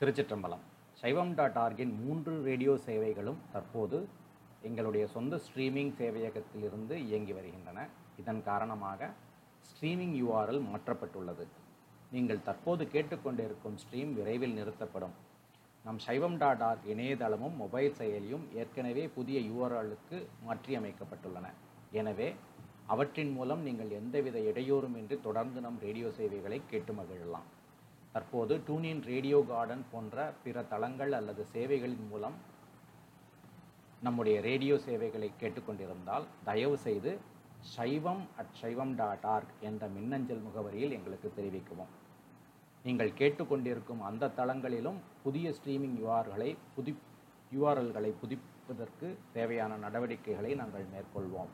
திருச்சிற்றம்பலம் சைவம் டாட் ஆர்கின் மூன்று ரேடியோ சேவைகளும் தற்போது எங்களுடைய சொந்த ஸ்ட்ரீமிங் சேவையகத்திலிருந்து இயங்கி வருகின்றன இதன் காரணமாக ஸ்ட்ரீமிங் யூஆர்எல் மாற்றப்பட்டுள்ளது நீங்கள் தற்போது கேட்டுக்கொண்டிருக்கும் ஸ்ட்ரீம் விரைவில் நிறுத்தப்படும் நம் சைவம் டாட் ஆர்க் இணையதளமும் மொபைல் செயலியும் ஏற்கனவே புதிய யூஆர்எல்லுக்கு மாற்றியமைக்கப்பட்டுள்ளன எனவே அவற்றின் மூலம் நீங்கள் எந்தவித இடையூறுமின்றி தொடர்ந்து நம் ரேடியோ சேவைகளை கேட்டு மகிழலாம் தற்போது டூனின் ரேடியோ கார்டன் போன்ற பிற தளங்கள் அல்லது சேவைகளின் மூலம் நம்முடைய ரேடியோ சேவைகளை கேட்டுக்கொண்டிருந்தால் தயவு செய்து சைவம் அட் சைவம் டாட் ஆர்க் என்ற மின்னஞ்சல் முகவரியில் எங்களுக்கு தெரிவிக்கவும் நீங்கள் கேட்டுக்கொண்டிருக்கும் அந்த தளங்களிலும் புதிய ஸ்ட்ரீமிங் யூஆர்களை புதி யூஆர்எல்களை புதுப்பிப்பதற்கு தேவையான நடவடிக்கைகளை நாங்கள் மேற்கொள்வோம்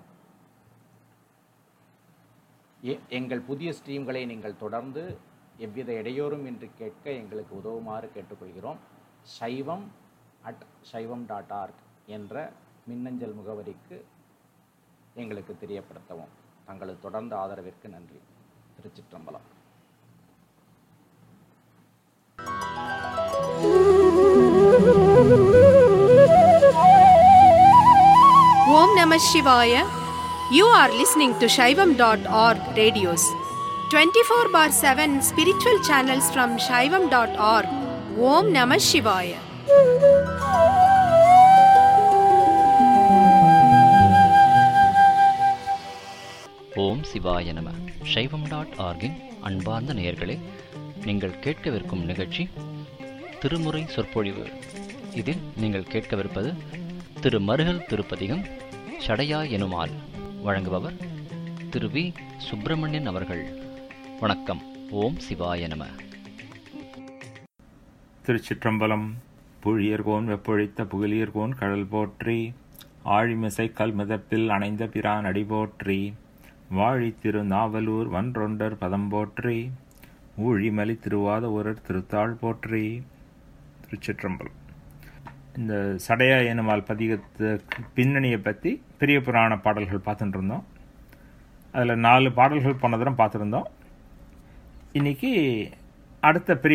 எ- எங்கள் புதிய ஸ்ட்ரீம்களை நீங்கள் தொடர்ந்து எவ்வித இடையூறும் இன்றி கேட்க எங்களுக்கு உதவுமாறு கேட்டுக்கொள்கிறோம் சைவம் அட் சைவம் டாட் ஆர்க் என்ற மின்னஞ்சல் முகவரிக்கு எங்களுக்கு தெரியப்படுத்தவும் தங்களது தொடர்ந்த ஆதரவிற்கு நன்றி திருச்சிற்றம்பலம் Om Namah Shivaya. You are listening to Shaivam.org radios. 24 bar 7 spiritual channels from Shaivam.org. Om Namah Shivaya. ஓம் சிவாய நம சைவம் டாட் ஆர்கின் அன்பார்ந்த நேயர்களே நீங்கள் கேட்கவிருக்கும் நிகழ்ச்சி திருமுறை சொற்பொழிவு இதில் நீங்கள் கேட்கவிருப்பது திரு மருகல் திருப்பதிகம் சடையா எனுமால் வழங்குபவர் திரு வி சுப்பிரமணியன் அவர்கள் வணக்கம் ஓம் சிவாய நம திருச்சிற்றம்பலம் புழியர்கோன் வெப்பொழித்த புகழியர்கோன் கடல் போற்றி ஆழிமிசை கல் மிதப்பில் அணைந்த பிரான் அடி போற்றி வாழி திரு நாவலூர் வன்றொண்டர் பதம் போற்றி ஊழிமலி திருவாத ஊரர் திருத்தாள் போற்றி திருச்சிற்றம்பலம் இந்த சடையா எனுமால் பதிகத்துக்கு பின்னணியை பற்றி பெரிய புராண பாடல்கள் பார்த்துட்டு இருந்தோம் அதில் நாலு பாடல்கள் போன தரம் பார்த்துருந்தோம் இன்னைக்கு அடுத்த பெரிய